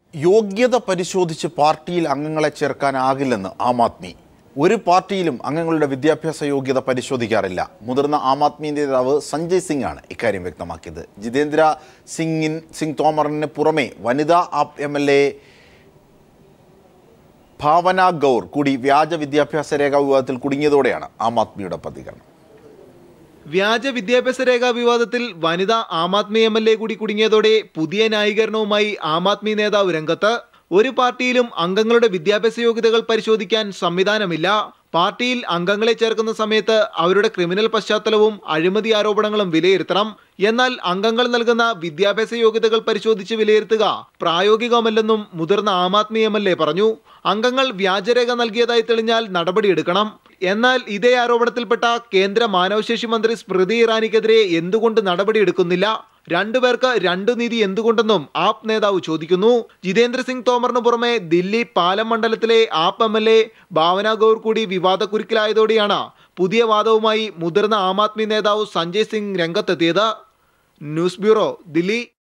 യോഗ്യത പരിശോധിച്ച് പാർട്ടിയിൽ അംഗങ്ങളെ ചേർക്കാനാകില്ലെന്ന് ആം ആദ്മി ഒരു പാർട്ടിയിലും അംഗങ്ങളുടെ വിദ്യാഭ്യാസ യോഗ്യത പരിശോധിക്കാറില്ല മുതിർന്ന ആം ആദ്മി നേതാവ് സഞ്ജയ് സിംഗ് ആണ് ഇക്കാര്യം വ്യക്തമാക്കിയത് ജിതേന്ദ്ര സിംഗിൻ സിംഗ് തോമറിന് പുറമെ വനിതാ AAP M L A Bhavana Gaur കൂടി വ്യാജ വിദ്യാഭ്യാസ രേഖ വിവാദത്തിൽ കുടുങ്ങിയതോടെയാണ് ആം ആദ്മിയുടെ പ്രതികരണം വ്യാജ വിദ്യാഭ്യാസ രേഖാ വിവാദത്തിൽ വനിതാ Aam Aadmi M L A കൂടി കുടുങ്ങിയതോടെ പുതിയ ന്യായീകരണവുമായി ആം ആദ്മി നേതാവ് രംഗത്ത് ഒരു പാർട്ടിയിലും അംഗങ്ങളുടെ വിദ്യാഭ്യാസ യോഗ്യതകൾ പരിശോധിക്കാൻ സംവിധാനമില്ല പാർട്ടിയിൽ അംഗങ്ങളെ ചേർക്കുന്ന സമയത്ത് അവരുടെ ക്രിമിനൽ പശ്ചാത്തലവും അഴിമതി ആരോപണങ്ങളും വിലയിരുത്തണം എന്നാൽ അംഗങ്ങൾ നൽകുന്ന വിദ്യാഭ്യാസ യോഗ്യതകൾ പരിശോധിച്ച് വിലയിരുത്തുക പ്രായോഗികമല്ലെന്നും മുതിർന്ന Aam Aadmi M L A പറഞ്ഞു അംഗങ്ങൾ വ്യാജരേഖ നൽകിയതായി തെളിഞ്ഞാൽ നടപടിയെടുക്കണം എന്നാൽ ഇതേ ആരോപണത്തിൽപ്പെട്ട കേന്ദ്ര മാനവശേഷി മന്ത്രി സ്മൃതി ഇറാനിക്കെതിരെ എന്തുകൊണ്ട് നടപടിയെടുക്കുന്നില്ല രണ്ടുപേർക്ക് രണ്ടു നീതി എന്തുകൊണ്ടെന്നും ആപ്പ് നേതാവ് ചോദിക്കുന്നു ജിതേന്ദ്ര സിംഗ് തോമറിന് പുറമെ ദില്ലി പാലം മണ്ഡലത്തിലെ AAP M L A Bhavana Gaur കൂടി വിവാദക്കുരുക്കിലായതോടെയാണ് പുതിയ വാദവുമായി മുതിർന്ന ആം ആദ്മി നേതാവ് സഞ്ജയ് സിംഗ് രംഗത്തെത്തിയത് ന്യൂസ് ബ്യൂറോ ദില്ലി